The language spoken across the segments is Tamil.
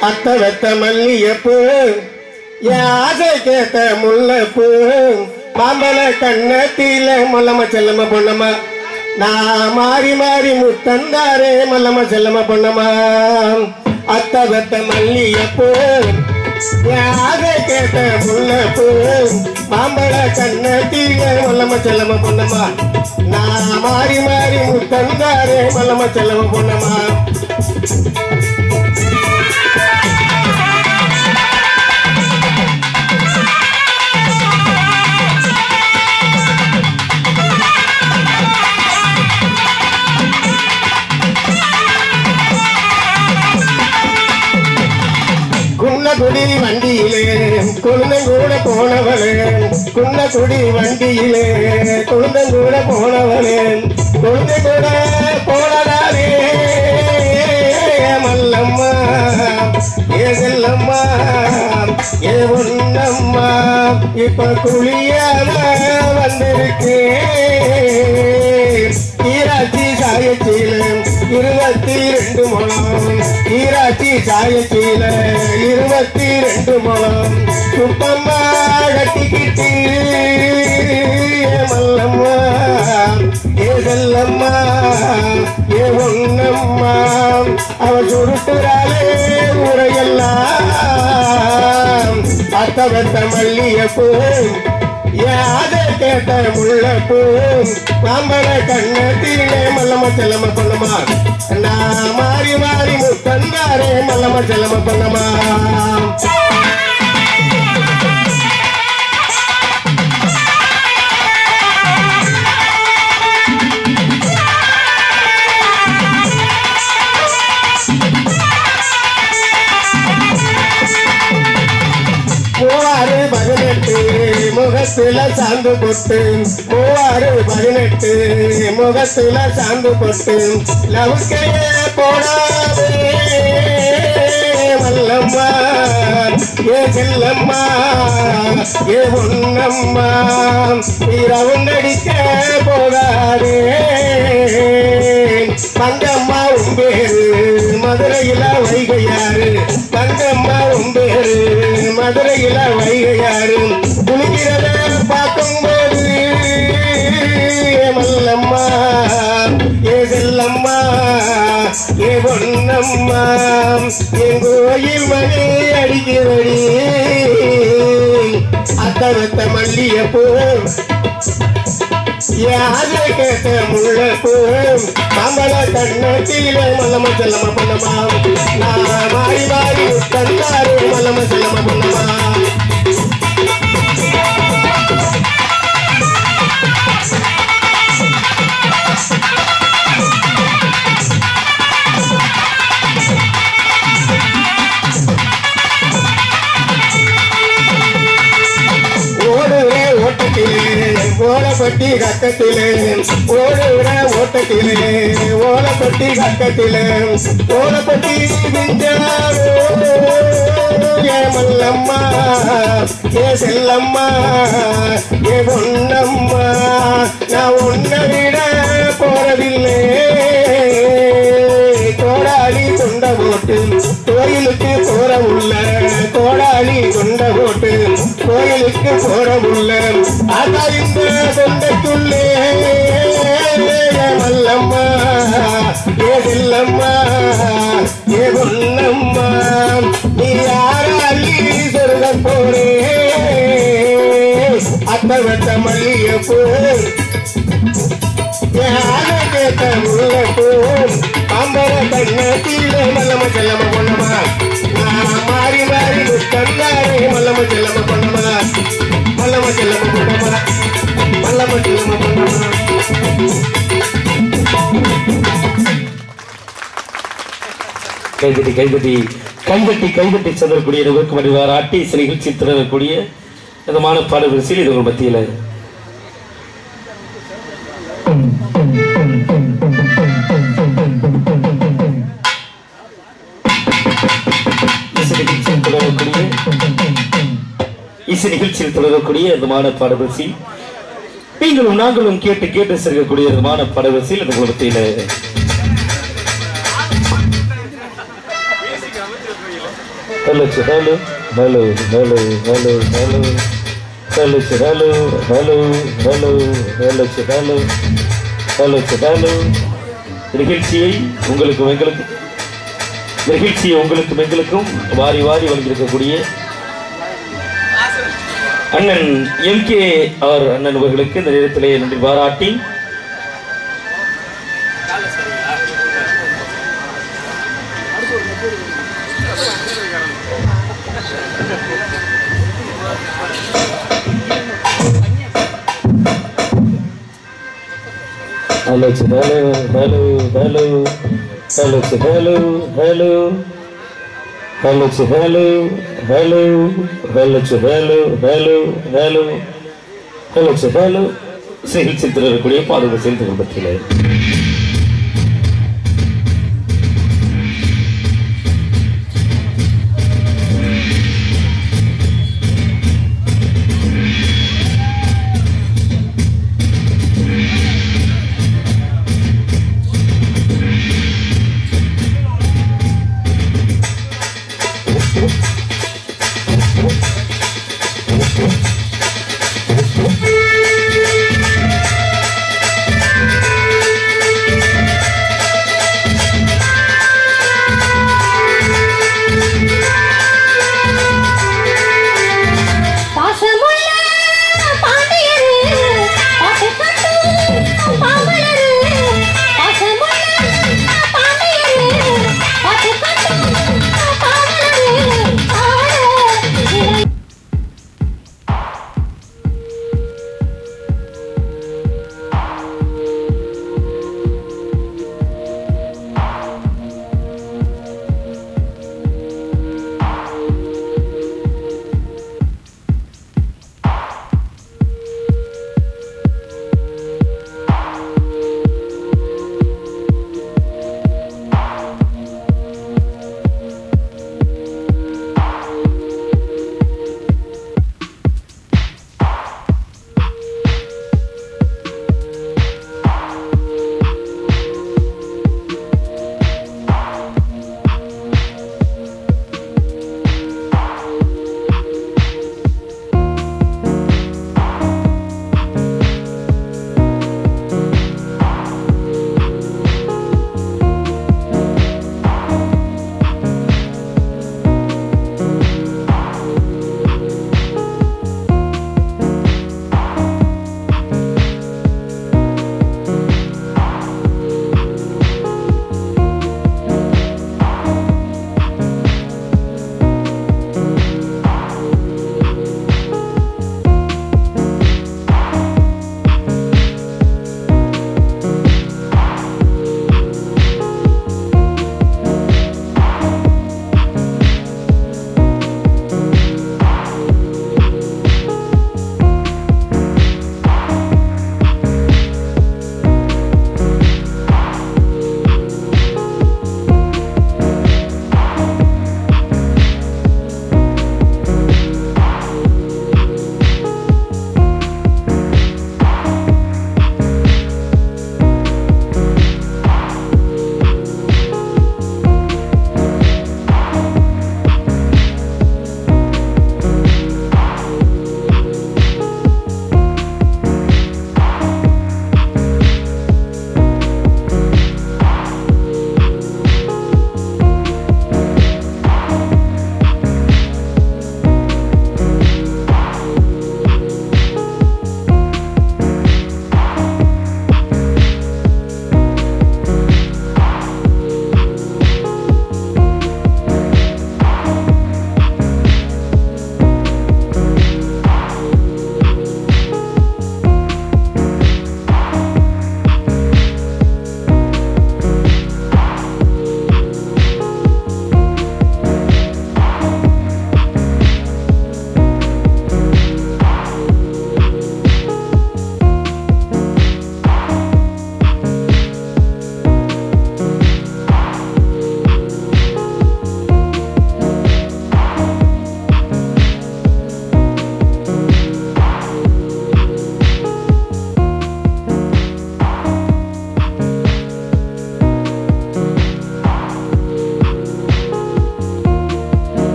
அத்த வெத்த மல்லியப்பூ யாசை கேட்ட முல்லைப்பூ மாம்பழ கண்ணத்தில மல்லம செல்லம பொண்ணம்மா நான் மாறி மாறி முத்தந்தாரே மல்லம செல்லம பொண்ணம்மா அத்த வெத்த மல்லியப்பூ யாரை கேட்ட முல்லைப்பூ மாம்பழ கண்ணத்தில மல்லம செல்லம பொண்ணம்மா நான் மாறி மாறி முத்தந்தாரே மல்லம செல்லம பொண்ணம்மா குன்னகுடி வண்டியிலே குழந்தங்கூட போனவளே குன்னகுடி வண்டியிலே குழந்தங்கூட போனவளே குழந்தை கூட போனதாலே மல்லம்மா ஏ செல்லம்மா ஏ உன்னம்மா இப்ப குளியாம வந்திருக்கேன் ஈராட்சி சாயச்சீல இருபத்தி ரெண்டு முழம் ஈராட்சி சாயச்சீல இருபத்தி ரெண்டு முழம் சுப்பம்மா கட்டிக்கிட்டு ஏ மல்லம்மா ஏ செல்லம்மா ஏ ஒன்னம்மா அவ சுருட்டுறாளே உரையெல்லாம் அத்த வெத்த மல்லியப்பூ யாதை கேட்ட முள்ளப்பூ மாம்பழ கண்ணத்திலே மல்லம செல்லம பொண்ணமா நான் மாறி மாறி முத்தந்தாரே மல்லம செல்லம பொண்ணமா மூவாறு பதினெட்டு முகத்துல சாந்து பொட்டு மூவாறு பதினெட்டு முகத்துல சாந்து பொட்டு லவுக்கைய போடாதே மல்லம்மா ஏ செல்லம்மா ஏ பொன்னம்மா இரவுண்டடிக்க போகாதே பங்கம்மா உம்பேரு மதுரையில வைகையாறு பங்கம்மா உம்பேரு மதுரையில வைகையாறு குளிக்கிறத பார்க்கும்போது ஏ மல்லம்மா ஏ செல்லம்மா ஏ பொன்னம்மா என் கோயில் மணி அடிக்கிறடி அத்தவத்த மல்லியப்பூ யாரை கேட்ட முள்ளப்பூ மாம்பழ கண்ணத்திலே மல்லம செல்லம பொண்ணமா நான் மாறி மாறி தந்தாரு மல்லம செல்லம பொண்ணமா ஓடுற ஓட்டத்திலே ஓலப்பட்டி கக்கத்திலே ஓடுற ஓட்டத்திலே ஓலப்பட்டி கக்கத்திலே ஓலப்பட்டி விஞ்சாரோ ஏ மல்லம்மா ஏ செல்லம்மா ஏ பொன்னம்மா நான் உன்னை விட போறதில்லை கோடாளி கொண்ட போட்டு கோயிலுக்கு போற உள்ள கோடாளி கொண்ட போட்டு கோயிலுக்கு போற உள்ள அதா இந்த சொந்தக்குள்ளே மல்லம்மா ஏ செல்லம்மா ஏ பொன்னம்மா நீ யாராலி சொருக போறே அத்த வெட்ட மல்லியப்பூ யாரை கேட்ட முள்ளப்பூ அம்பர கண்ணத்தில மல்லம செல்லம பொண்ணமா நான் மாறி மாறி முத்தந்தாரே மல்லம செல்லம பொண்ணமா மல்லம செல்லம பொண்ணமா மல்லம செல்லம பொண்ணமா கைதட்டி கைதட்டி கைதட்டி கைதட்டி செல்லக்கூடிய நிகழ்ச்சி வருவார் ஆட்டி இசை நிகழ்ச்சி திறக்கக்கூடிய விதமான பாடவரிசையில் இது உங்கள் மத்தியில் இசை நிகழ்ச்சியில் தொடரக்கூடிய இசை நிகழ்ச்சியில் தொடரக்கூடிய விதமான பாடவரிசை நீங்களும் நாங்களும் கேட்டு கேட்டு செல்லக்கூடிய விதமான பாடவரிசையில் இது உங்கள் மத்தியில் hello hello hello hello hello hello hello hello hello hello hello hello hello hello நிகழ்ச்சியை உங்களுக்கு எங்களுக்கு நிகழ்ச்சியை உங்களுக்கும் எங்களுக்கும் வாரி வாரி வழங்கியிருக்கக்கூடிய அண்ணன் எம் கே ஆர் அண்ணன் அவர்களுக்கு இந்த நேரத்திலே நன்றி பாராட்டி hello hello hello hello hello hello hello hello hello hello hello hello hello hello hello hello செயல் சித்திரக்கூடிய பாதுகாப்பு செயல் குடும்பத்திலே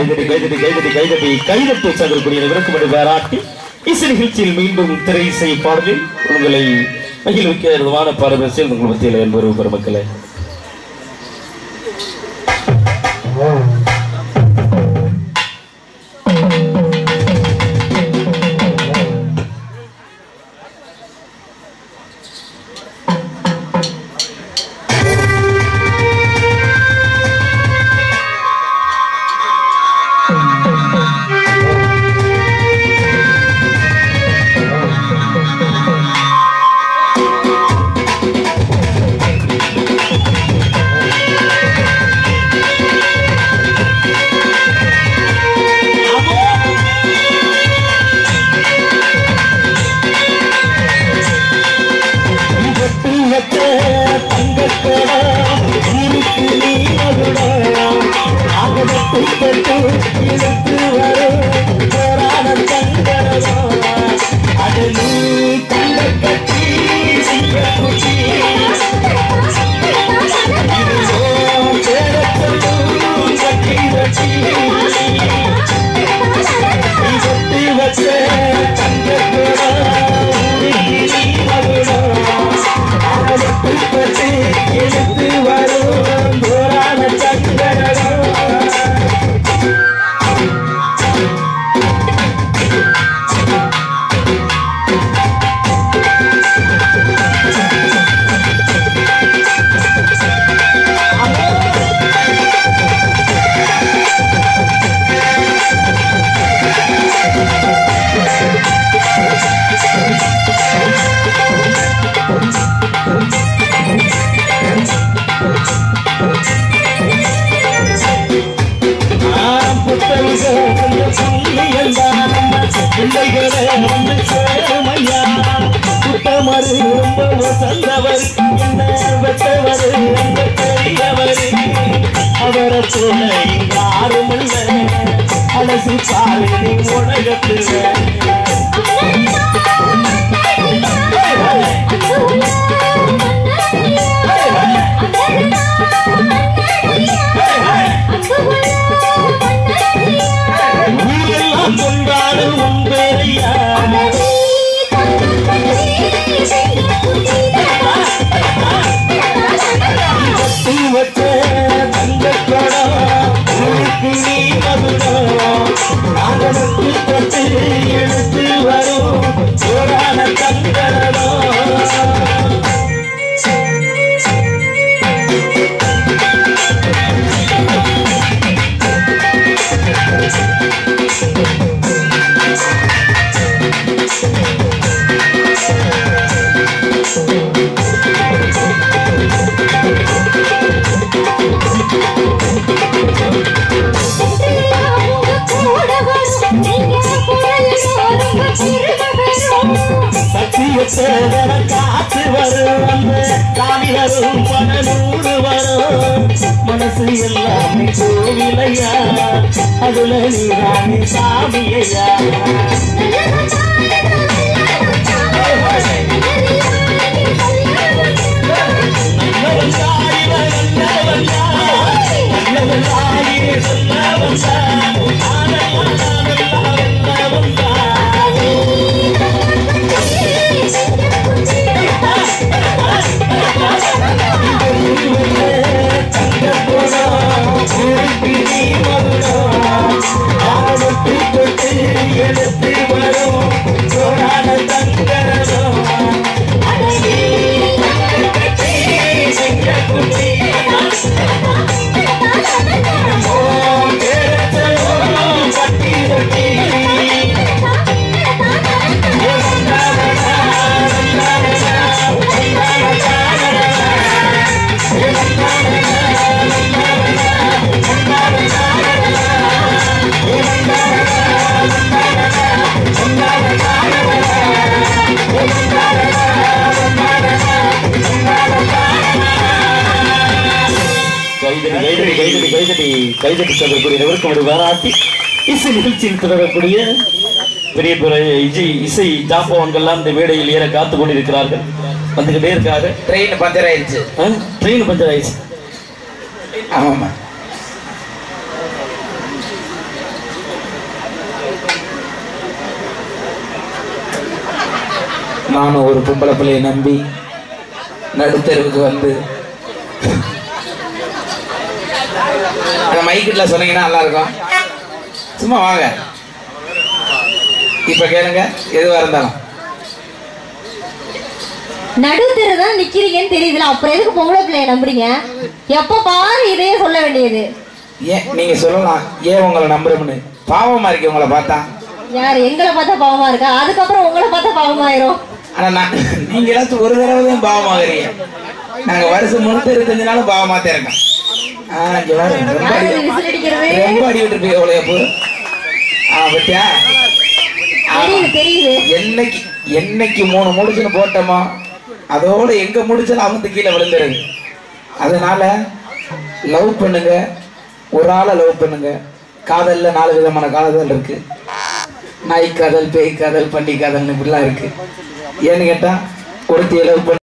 கைதட்டி கைதட்டி கைதட்டி கைதட்டி கைதட்டி சந்திரக்கூடிய விளக்குமடி பாராட்டி இசை நிகழ்ச்சியில் மீண்டும் திரை இசை பாடலில் உங்களை மகிழ்விக்க விதமான பாடவரிசையில் உங்கள் மத்தியில் என்பது பெருமக்களே எடுத்து வரும் போராட சங்கரகம் ஆம் புத்தகம் கொஞ்சம் சொல்லி எல்லாம் பிள்ளைகளே வந்து சேருமையா புத்தமரு ரொம்ப வசந்தவர் என்ன வெட்டவர் அந்த பெரியவர் அவரை போல இங்க யாரும் இல்லை அலசி பாரு நீ உலகத்துல ஊரெல்லாம் கொண்டாடும் உன் பேரையா கட்டி வச்ச தங்கக்கடம் உனக்கு நீ மதுரம் நாகனுக்கு தொட்டு எடுத்து வரும் சோழான தங்கடம் சத்தியத்தேவன காத்து வரும் அந்த காவி வரும் பனநூறு வரும் மனசு எல்லாமே கோவிலையா அதுல நீ ராணி சாமியையா நல்லவன் தாயில நல்லவன் நல்லவன் தாயிலே சொல்லவன் ஆனவன் நல்லவன் எடுத்து வரும் சோழான தங்கரம் கைதடி கைதடி கைதடி கைதடி கைதடி செல்லக்கூடிய நிவர்க்கமடி பாராட்டி இசை நிகழ்ச்சியில் தொடரக்கூடிய பெரிய பெரிய இசை இசை ஜாம்பவான்கள்லாம் இந்த மேடையில் ஏற காத்து கொண்டிருக்கிறார்கள் வந்துகிட்டே இருக்காங்க ட்ரெயின் பஞ்சர் ஆயிடுச்சு ட்ரெயின் பஞ்சர் ஆயிடுச்சு ஆமாம்மா நானும் ஒரு பொம்பளை பிள்ளையை நம்பி நடுத்தெருவுக்கு வந்து அந்த மைக்கில் சொன்னீங்கன்னா நல்லா இருக்கும் சும்மா வாங்க இப்ப கேளுங்க எதுவா இருந்தாலும் நடுத்தர தான் நிக்கிறீங்கன்னு தெரியுதுல அப்புறம் எதுக்கு பொம்பளை பிள்ளைய நம்புறீங்க எப்ப பாரு இதையே சொல்ல வேண்டியது ஏன் நீங்க சொல்லலாம் ஏன் உங்களை நம்புறோம்னு பாவமா இருக்கு உங்களை பார்த்தா யார் எங்களை பார்த்தா பாவமா இருக்கா அதுக்கப்புறம் உங்களை பார்த்தா பாவமாயிரும் ஆனா நான் நீங்க ஏதாச்சும் ஒரு தடவை தான் பாவமாகறீங்க நாங்க வருஷம் முன்னூத்தி இருபத்தஞ்சு நாளும் பாவமாத்தே இருக்கோம் ஆ, இங்க பாரு, ரொம்ப யாரு அடி- விசில் அடிக்கிறது ரொம்ப அடி விட்டுருப்பீங்க எவ்வளவு எப்போ ஆ பத்தியா தெரியுது தெரியுது என்னைக்கு என்னைக்கு மூணு முடிச்சுன்னு போட்டோமோ அதோட எங்க முடிச்சாலும் அமுத்து கீழே விழுந்துருது அதனால லவ் பண்ணுங்க ஒரு ஆளை லவ் பண்ணுங்க காதல்ல நாலு விதமான காதல் இருக்கு நாய் காதல் பேய் காதல் பன்னி காதல்னு இப்படிலாம் இருக்கு ஏன்னு கேட்டா ஒருத்தியை லவ் பண்ண